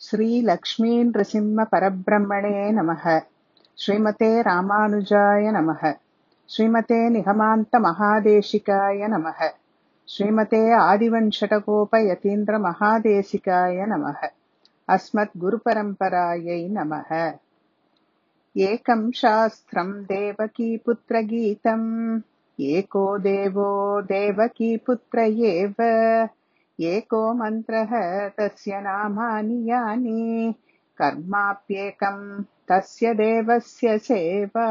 श्रीलक्ष्मीनृसिंहपरब्रह्मणे नमः श्रीमते रामानुजाय नमः श्रीमते निगमान्तमहादेशिकाय नमः श्रीमते आदिवञ्शटकोपयतीन्द्रमहादेशिकाय नमः अस्मद्गुरुपरम्परायै नमः एकं शास्त्रम् देवकीपुत्रगीतम् एको देवो देवकीपुत्र एव एको मन्त्रः तस्य नामानि यानि कर्माप्येकम् तस्य தேவஸ்ய சேவா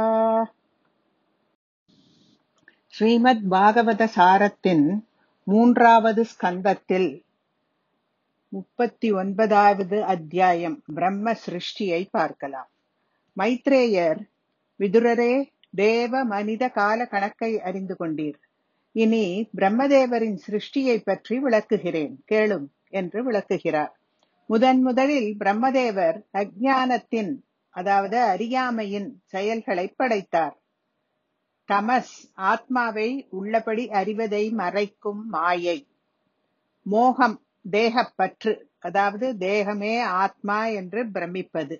ஸ்ரீமத் பாகவத சாரத்தின் மூன்றாவது ஸ்கந்தத்தில் முப்பத்தி ஒன்பதாவது அத்தியாயம் பிரம்ம சிருஷ்டியை பார்க்கலாம் மைத்ரேயர் விதுரரே தேவ மனித கால கணக்கை அறிந்து கொண்டீர் இனி பிரம்மதேவரின் சிருஷ்டியை பற்றி விளக்குகிறேன் கேளும் என்று விளக்குகிறார் முதன் முதலில் பிரம்மதேவர் அஜானத்தின் அதாவது அறியாமையின் செயல்களை படைத்தார் தமஸ் ஆத்மாவை உள்ளபடி அறிவதை மறைக்கும் மாயை மோகம் தேகப்பற்று அதாவது தேகமே ஆத்மா என்று பிரமிப்பது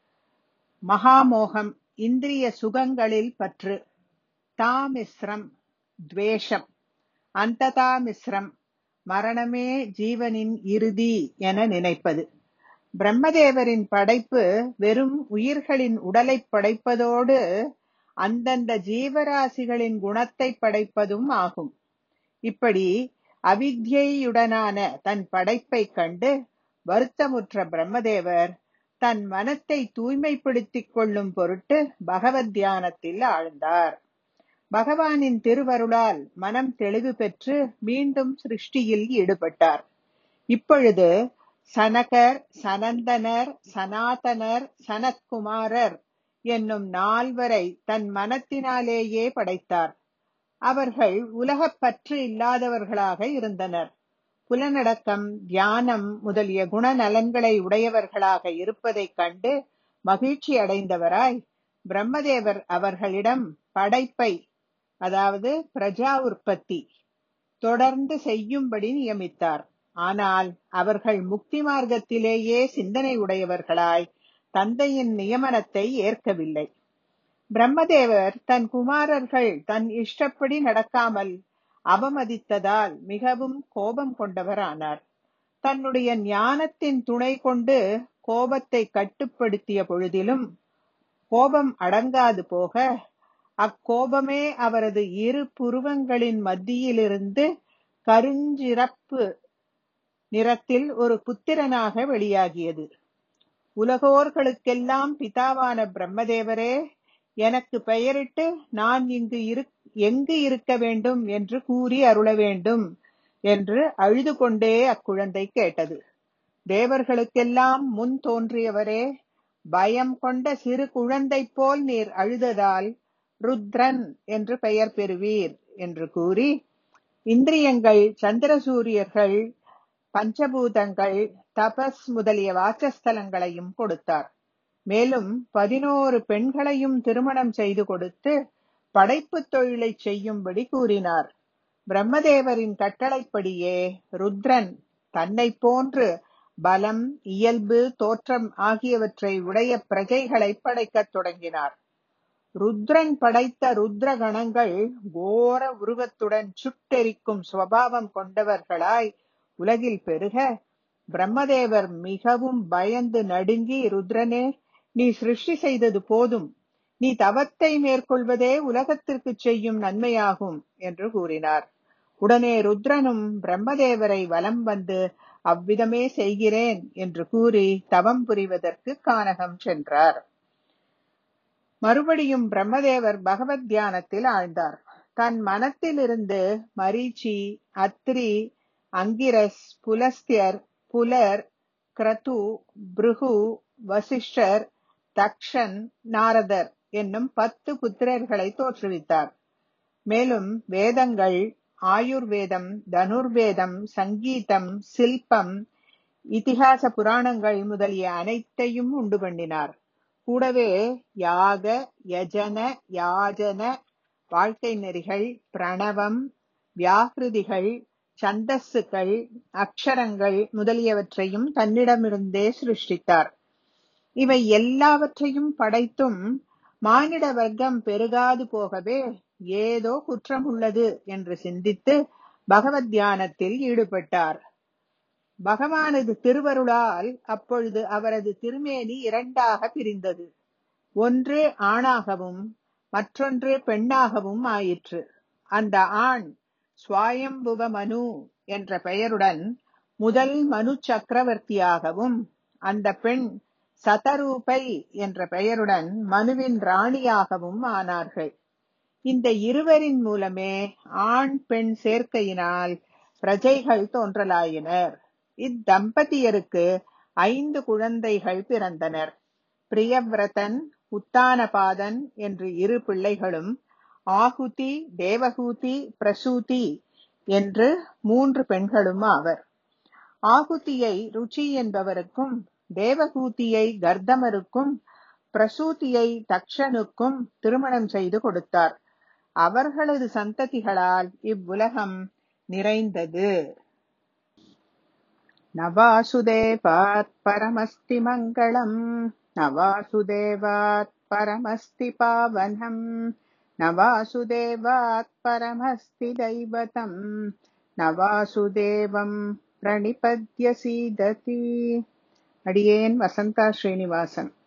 மகாமோகம் இந்திரிய சுகங்களில் பற்று தாமிஸ்ரம் துவேஷம் அந்ததாமிஸ்ரம் மரணமே ஜீவனின் இறுதி என நினைப்பது பிரம்மதேவரின் படைப்பு வெறும் உயிர்களின் உடலை படைப்பதோடு அந்தந்த ஜீவராசிகளின் குணத்தை படைப்பதும் ஆகும் இப்படி அவித்யையுடனான தன் படைப்பை கண்டு வருத்தமுற்ற பிரம்மதேவர் தன் மனத்தை தூய்மைப்படுத்திக் கொள்ளும் பொருட்டு பகவத் தியானத்தில் ஆழ்ந்தார் பகவானின் திருவருளால் மனம் தெளிவு பெற்று மீண்டும் சிருஷ்டியில் ஈடுபட்டார் இப்பொழுது சனகர் சனந்தனர் சனாதனர் சனத்குமாரர் என்னும் நால்வரை தன் மனத்தினாலேயே படைத்தார் அவர்கள் உலகப்பற்று இல்லாதவர்களாக இருந்தனர் புலனடக்கம் தியானம் முதலிய குணநலன்களை உடையவர்களாக இருப்பதைக் கண்டு மகிழ்ச்சி அடைந்தவராய் பிரம்மதேவர் அவர்களிடம் படைப்பை அதாவது பிரஜா உற்பத்தி தொடர்ந்து செய்யும்படி நியமித்தார் ஆனால் அவர்கள் முக்தி மார்க்கத்திலேயே சிந்தனை உடையவர்களாய் தந்தையின் நியமனத்தை ஏற்கவில்லை பிரம்மதேவர் தன் குமாரர்கள் தன் இஷ்டப்படி நடக்காமல் அவமதித்ததால் மிகவும் கோபம் கொண்டவரானார் தன்னுடைய ஞானத்தின் துணை கொண்டு கோபத்தை கட்டுப்படுத்திய பொழுதிலும் கோபம் அடங்காது போக அக்கோபமே அவரது இரு புருவங்களின் மத்தியிலிருந்து கருஞ்சிறப்பு நிறத்தில் ஒரு புத்திரனாக வெளியாகியது உலகோர்களுக்கெல்லாம் பிதாவான பிரம்மதேவரே எனக்கு பெயரிட்டு நான் இங்கு இரு எங்கு இருக்க வேண்டும் என்று கூறி அருள வேண்டும் என்று அழுது கொண்டே அக்குழந்தை கேட்டது தேவர்களுக்கெல்லாம் முன் தோன்றியவரே பயம் கொண்ட சிறு குழந்தை போல் நீர் அழுததால் ருத்ரன் என்று பெயர் பெறுவீர் என்று கூறி இந்திரியங்கள் சந்திரசூரியர்கள் பஞ்சபூதங்கள் தபஸ் முதலிய வாச்சஸ்தலங்களையும் கொடுத்தார் மேலும் பதினோரு பெண்களையும் திருமணம் செய்து கொடுத்து படைப்பு தொழிலை செய்யும்படி கூறினார் பிரம்மதேவரின் கட்டளைப்படியே ருத்ரன் தன்னை போன்று பலம் இயல்பு தோற்றம் ஆகியவற்றை உடைய பிரஜைகளை படைக்கத் தொடங்கினார் ருத்ரன் படைத்த ருத்ர கணங்கள் கோர உருவத்துடன் சுட்டெரிக்கும் சுவாவம் கொண்டவர்களாய் உலகில் பெருக பிரம்மதேவர் மிகவும் பயந்து நடுங்கி ருத்ரனே நீ சிருஷ்டி செய்தது போதும் நீ தவத்தை மேற்கொள்வதே உலகத்திற்கு செய்யும் நன்மையாகும் என்று கூறினார் உடனே ருத்ரனும் பிரம்மதேவரை வலம் வந்து அவ்விதமே செய்கிறேன் என்று கூறி தவம் புரிவதற்கு கானகம் சென்றார் மறுபடியும் பிரம்மதேவர் பகவத் தியானத்தில் ஆழ்ந்தார் தன் மனத்திலிருந்து மரீச்சி அத்ரி அங்கிரஸ் புலஸ்தியர் புலர் கிரது பிருகு வசிஷ்டர் தக்ஷன் நாரதர் என்னும் பத்து புத்திரர்களை தோற்றுவித்தார் மேலும் வேதங்கள் ஆயுர்வேதம் தனுர்வேதம் சங்கீதம் சில்பம் இதிகாச புராணங்கள் முதலிய அனைத்தையும் உண்டு பண்ணினார் கூடவே யாக யஜன யாஜன வாழ்க்கை நெறிகள் பிரணவம் வியாகிருதிகள் சந்தஸ்சுகள் அக்ஷரங்கள் முதலியவற்றையும் தன்னிடமிருந்தே சிருஷ்டித்தார் இவை எல்லாவற்றையும் படைத்தும் மானிட வர்க்கம் பெருகாது போகவே ஏதோ குற்றம் உள்ளது என்று சிந்தித்து பகவத் தியானத்தில் ஈடுபட்டார் பகவானது திருவருளால் அப்பொழுது அவரது திருமேனி இரண்டாக பிரிந்தது ஒன்று ஆணாகவும் மற்றொன்று பெண்ணாகவும் ஆயிற்று அந்த ஆண் சுவாயம்புவ மனு என்ற பெயருடன் முதல் மனு சக்கரவர்த்தியாகவும் அந்த பெண் சதரூபை என்ற பெயருடன் மனுவின் ராணியாகவும் ஆனார்கள் இந்த இருவரின் மூலமே ஆண் பெண் சேர்க்கையினால் பிரஜைகள் தோன்றலாயினர் இத்தம்பதியருக்கு ஐந்து குழந்தைகள் பிறந்தனர் பிரியவ்ரதன் உத்தானபாதன் என்று இரு பிள்ளைகளும் ஆகுதி தேவகூதி பிரசூதி என்று மூன்று பெண்களும் ஆவர் ஆகுதியை ருச்சி என்பவருக்கும் தேவகூதியை கர்தமருக்கும் பிரசூதியை தக்ஷனுக்கும் திருமணம் செய்து கொடுத்தார் அவர்களது சந்ததிகளால் இவ்வுலகம் நிறைந்தது நவாசுதேவாத் பரமஸ்தி மங்களம் நவாசுதேவாத் பரமஸ்தி பாவனம் நவாசுதேவாத் பரமஸ்தி தைவதம் நவாசுதேவம் பிரணிபத்ய சீததி அடியேன் வசந்தா ஸ்ரீனிவாசன்